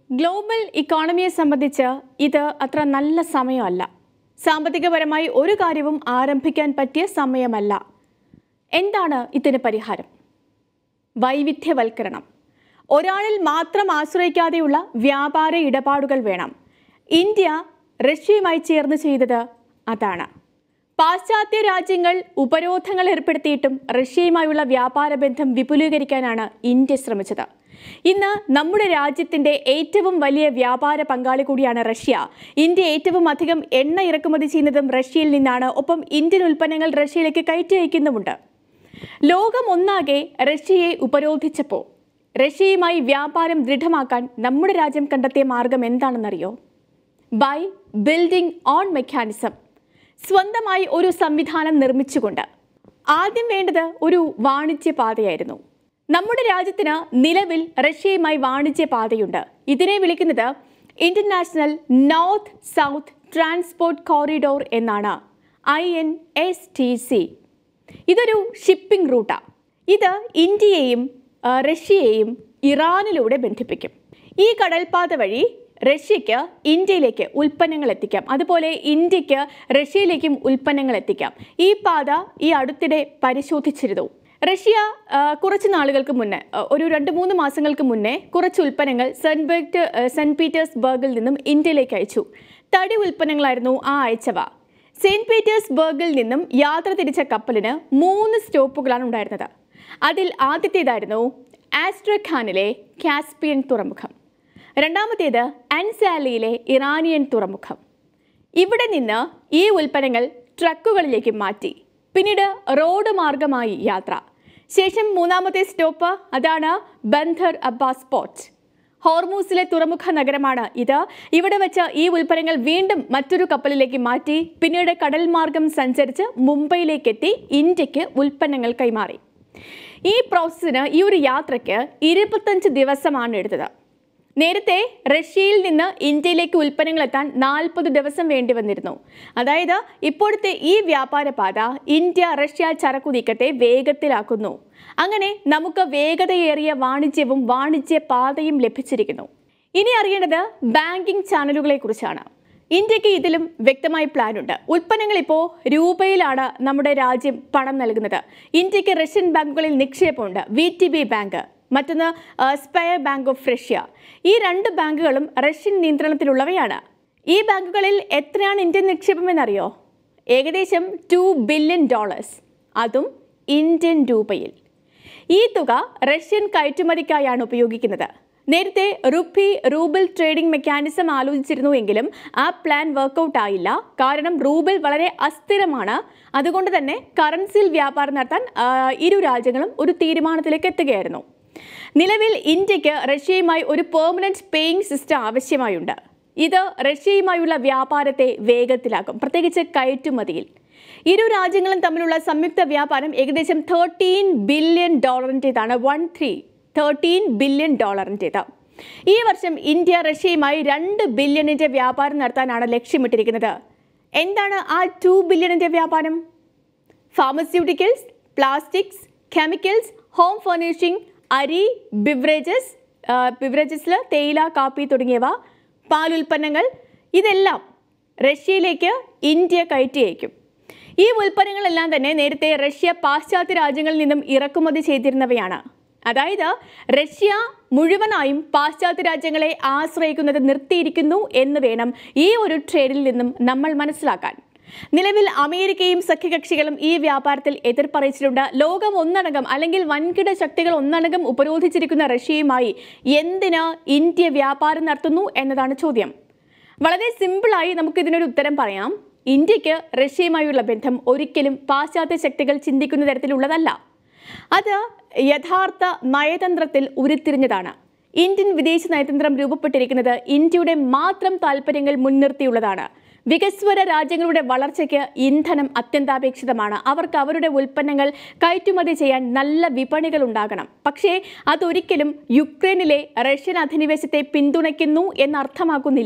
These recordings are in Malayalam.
ഗ്ലോബൽ ഇക്കോണമിയെ സംബന്ധിച്ച് ഇത് അത്ര നല്ല സമയമല്ല സാമ്പത്തികപരമായി ഒരു കാര്യവും ആരംഭിക്കാൻ പറ്റിയ സമയമല്ല എന്താണ് ഇതിന് പരിഹാരം വൈവിധ്യവൽക്കരണം ഒരാളിൽ മാത്രം ആശ്രയിക്കാതെയുള്ള വ്യാപാര ഇടപാടുകൾ വേണം ഇന്ത്യ റഷ്യയുമായി ചേർന്ന് ചെയ്തത് അതാണ് പാശ്ചാത്യ രാജ്യങ്ങൾ ഉപരോധങ്ങൾ ഏർപ്പെടുത്തിയിട്ടും റഷ്യയുമായുള്ള വ്യാപാര ബന്ധം വിപുലീകരിക്കാനാണ് ഇന്ത്യ ശ്രമിച്ചത് ഇന്ന് നമ്മുടെ രാജ്യത്തിന്റെ ഏറ്റവും വലിയ വ്യാപാര പങ്കാളി കൂടിയാണ് റഷ്യ ഇന്ത്യ ഏറ്റവും അധികം എണ്ണ ഇറക്കുമതി ചെയ്യുന്നതും റഷ്യയിൽ നിന്നാണ് ഒപ്പം ഇന്ത്യൻ ഉൽപ്പന്നങ്ങൾ റഷ്യയിലേക്ക് കയറ്റി അയക്കുന്നുമുണ്ട് ലോകം ഒന്നാകെ റഷ്യയെ ഉപരോധിച്ചപ്പോൾ റഷ്യയുമായി വ്യാപാരം ദൃഢമാക്കാൻ നമ്മുടെ രാജ്യം കണ്ടെത്തിയ മാർഗം എന്താണെന്നറിയോ ബൈ ബിൽഡിംഗ് ഓൺ മെക്കാനിസം സ്വന്തമായി ഒരു സംവിധാനം നിർമ്മിച്ചുകൊണ്ട് ആദ്യം വേണ്ടത് ഒരു വാണിജ്യ പാതയായിരുന്നു നമ്മുടെ രാജ്യത്തിന് നിലവിൽ റഷ്യയുമായി വാണിജ്യ പാതയുണ്ട് ഇതിനെ വിളിക്കുന്നത് international north south transport corridor എന്നാണ് I N S T C ഇതൊരു ഷിപ്പിംഗ് റൂട്ടാണ് ഇത് ഇന്ത്യയെയും ആ, റഷ്യയെയും ഇറാനിലൂടെ ബന്ധിപ്പിക്കും ഈ കടൽപാത വഴി റഷ്യയ്ക്ക് ഇന്ത്യയിലേക്ക് ഉൽപ്പന്നങ്ങൾ എത്തിക്കാം അതുപോലെ ഇന്ത്യക്ക് റഷ്യയിലേക്കും ഉൽപ്പന്നങ്ങൾ എത്തിക്കാം ഈ പാത ഈ അടുത്തിടെ പരിശോധിച്ചിരുന്നു റഷ്യ ആ, കുറച്ച് നാളുകൾക്ക് മുന്നേ ആ, ഒരു രണ്ട് മൂന്ന് മാസങ്ങൾക്ക് മുന്നേ കുറച്ച് ഉൽപ്പന്നങ്ങൾ സെന്റ് ബെർട്ട് സെന്റ് പീറ്റേഴ്സ്ബർഗിൽ നിന്നും ഇന്ത്യയിലേക്ക് അയച്ചു തടി ഉൽപ്പന്നങ്ങളായിരുന്നു ആ അയച്ചവ സെയിന്റ് പീറ്റേഴ്സ്ബർഗിൽ നിന്നും യാത്ര തിരിച്ച കപ്പലിന് മൂന്ന് സ്റ്റോപ്പുകളാണ് ഉണ്ടായിരുന്നത് അതിൽ ആദ്യത്തേതായിരുന്നു ആസ്ട്രഖാനിലെ കാസ്പിയൻ തുറമുഖം രണ്ടാമത്തേത് അൻസാലിയിലെ ഇറാനിയൻ തുറമുഖം ഇവിടെ നിന്ന് ഈ ഉൽപ്പന്നങ്ങൾ ട്രക്കുകളിലേക്ക് മാറ്റി പിന്നീട് റോഡ് മാർഗമായി യാത്ര ശേഷം മൂന്നാമത്തെ സ്റ്റോപ്പ് അതാണ് ബന്ധർ അബ്ബാസ് പോർട്ട് ഹോർമൂസിലെ തുറമുഖ നഗരമാണ് ഇത് ഇവിടെ വെച്ച് ഈ ഉൽപ്പന്നങ്ങൾ വീണ്ടും മറ്റൊരു കപ്പലിലേക്ക് മാറ്റി പിന്നീട് കടൽ മാർഗം സഞ്ചരിച്ച് മുംബൈയിലേക്കെത്തി ഇന്ത്യക്ക് ഉൽപ്പന്നങ്ങൾ കൈമാറി ഈ പ്രോസസ്സിന് ഈ ഒരു യാത്രയ്ക്ക് ഇരുപത്തഞ്ച് ദിവസമാണ് എടുത്തത് നേരത്തെ റഷ്യയിൽ നിന്ന് ഇന്ത്യയിലേക്ക് ഉൽപ്പന്നങ്ങൾ എത്താൻ നാൽപ്പത് ദിവസം വേണ്ടി വന്നിരുന്നു അതായത് ഇപ്പോഴത്തെ ഈ വ്യാപാര പാത ഇന്ത്യ റഷ്യ ചരക്കു നീക്കത്തെ വേഗത്തിലാക്കുന്നു അങ്ങനെ നമുക്ക് വേഗതയേറിയ വാണിജ്യവും വാണിജ്യ പാതയും ലഭിച്ചിരിക്കുന്നു ഇനി അറിയേണ്ടത് ബാങ്കിംഗ് ചാനലുകളെ കുറിച്ചാണ് ഇന്ത്യക്ക് ഇതിലും വ്യക്തമായ പ്ലാൻ ഉണ്ട് ഉൽപ്പന്നങ്ങൾ ഇപ്പോൾ രൂപയിലാണ് നമ്മുടെ രാജ്യം പണം നൽകുന്നത് ഇന്ത്യക്ക് റഷ്യൻ ബാങ്കുകളിൽ നിക്ഷേപമുണ്ട് വി ടി ബി ബാങ്ക് മറ്റൊന്ന് ആ, സ്പെയർ ബാങ്ക് ഓഫ് റഷ്യ ഈ രണ്ട് ബാങ്കുകളും റഷ്യൻ നിയന്ത്രണത്തിലുള്ളവയാണ് ഈ ബാങ്കുകളിൽ എത്രയാണ് ഇന്ത്യൻ നിക്ഷേപം എന്നറിയോ ഏകദേശം ടു ബില്യൺ ഡോളേഴ്സ് അതും ഇന്ത്യൻ രൂപയിൽ ഈ തുക റഷ്യൻ കയറ്റുമതിക്കായാണ് ഉപയോഗിക്കുന്നത് നേരത്തെ റുപ്പി റൂബിൾ ട്രേഡിംഗ് മെക്കാനിസം ആലോചിച്ചിരുന്നുവെങ്കിലും ആ പ്ലാൻ വർക്കൗട്ട് ആയില്ല കാരണം റൂബിൾ വളരെ അസ്ഥിരമാണ് അതുകൊണ്ട് തന്നെ കറൻസിയിൽ വ്യാപാരം നടത്താൻ ആ, ഇരു രാജ്യങ്ങളും ഒരു തീരുമാനത്തിലേക്ക് എത്തുകയായിരുന്നു നിലവിൽ ഇന്ത്യക്ക് റഷ്യയുമായി ഒരു പെർമനന്റ് പേയിങ് സിസ്റ്റം ആവശ്യമായുണ്ട് ഇത് റഷ്യയുമായുള്ള വ്യാപാരത്തെ വേഗത്തിലാക്കും പ്രത്യേകിച്ച് കയറ്റുമതിയിൽ ഇരു രാജ്യങ്ങളും തമ്മിലുള്ള സംയുക്ത വ്യാപാരം ഏകദേശം തേർട്ടീൻ ബില്യൺ ഡോളറിൻ്റെതാണ് വൺ ത്രീ തേർട്ടീൻ ബില്യൺ ഡോളറിൻ്റെത് ഈ വർഷം ഇന്ത്യ റഷ്യയുമായി രണ്ട് ബില്യണിന്റെ വ്യാപാരം നടത്താനാണ് ലക്ഷ്യമിട്ടിരിക്കുന്നത് എന്താണ് ആ ടു ബില്യണിന്റെ വ്യാപാരം pharmaceuticals plastics chemicals home furnishing അരി ബിവറേജസ് ബിവറേജസിൽ തേയില കാപ്പി തുടങ്ങിയവ പാലുൽപ്പന്നങ്ങൾ ഇതെല്ലാം റഷ്യയിലേക്ക് ഇന്ത്യ കയറ്റി അയക്കും ഈ ഉൽപ്പന്നങ്ങളെല്ലാം തന്നെ നേരത്തെ റഷ്യ പാശ്ചാത്യ രാജ്യങ്ങളിൽ നിന്നും ഇറക്കുമതി ചെയ്തിരുന്നവയാണ് അതായത് റഷ്യ മുഴുവനായും പാശ്ചാത്യ രാജ്യങ്ങളെ ആശ്രയിക്കുന്നത് നിർത്തിയിരിക്കുന്നു എന്ന് വേണം ഈ ഒരു ട്രേഡിൽ നിന്നും നമ്മൾ മനസ്സിലാക്കാൻ നിലവിൽ അമേരിക്കയും സഖ്യകക്ഷികളും ഈ വ്യാപാരത്തിൽ എതിർപ്പറിയിച്ചിട്ടുണ്ട് ലോകം ഒന്നടങ്കം അല്ലെങ്കിൽ വൻകിട ശക്തികൾ ഒന്നടങ്കം ഉപരോധിച്ചിരിക്കുന്ന റഷ്യയുമായി എന്തിന് ഇന്ത്യ വ്യാപാരം നടത്തുന്നു എന്നതാണ് ചോദ്യം വളരെ സിമ്പിളായി നമുക്ക് ഇതിനൊരു ഉത്തരം പറയാം ഇന്ത്യക്ക് റഷ്യയുമായുള്ള ബന്ധം ഒരിക്കലും പാശ്ചാത്യ ശക്തികൾ ചിന്തിക്കുന്ന തരത്തിലുള്ളതല്ല അത് യഥാർത്ഥ നയതന്ത്രത്തിൽ ഉരുത്തിരിഞ്ഞതാണ് ഇന്ത്യൻ വിദേശ നയതന്ത്രം രൂപപ്പെട്ടിരിക്കുന്നത് ഇന്ത്യയുടെ മാത്രം താല്പര്യങ്ങൾ മുൻനിർത്തിയുള്ളതാണ് വികസ്വര രാജ്യങ്ങളുടെ വളർച്ചയ്ക്ക് ഇന്ധനം അത്യന്താപേക്ഷിതമാണ് അവർക്ക് അവരുടെ ഉൽപ്പന്നങ്ങൾ കയറ്റുമതി ചെയ്യാൻ നല്ല വിപണികൾ ഉണ്ടാകണം പക്ഷേ അതൊരിക്കലും യുക്രൈനിലെ റഷ്യൻ അധിനിവേശത്തെ പിന്തുണയ്ക്കുന്നു എന്നർത്ഥമാക്കുന്നില്ല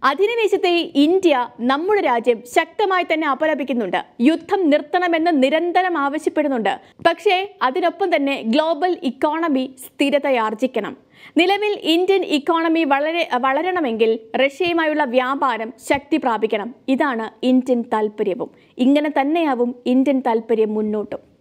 അധിനിവേശത്തെ ഇന്ത്യ നമ്മുടെ രാജ്യം ശക്തമായി തന്നെ അപലപിക്കുന്നുണ്ട് യുദ്ധം നിർത്തണമെന്ന് നിരന്തരം ആവശ്യപ്പെടുന്നുണ്ട് പക്ഷേ അതിനൊപ്പം തന്നെ ഗ്ലോബൽ ഇക്കോണമി സ്ഥിരതയാർജിക്കണം നിലവിൽ ഇന്ത്യൻ ഇക്കോണമി വളരെ വളരണമെങ്കിൽ റഷ്യയുമായുള്ള വ്യാപാരം ശക്തി പ്രാപിക്കണം ഇതാണ് ഇന്ത്യൻ താല്പര്യവും ഇങ്ങനെ തന്നെയാവും ഇന്ത്യൻ താല്പര്യം മുന്നോട്ടും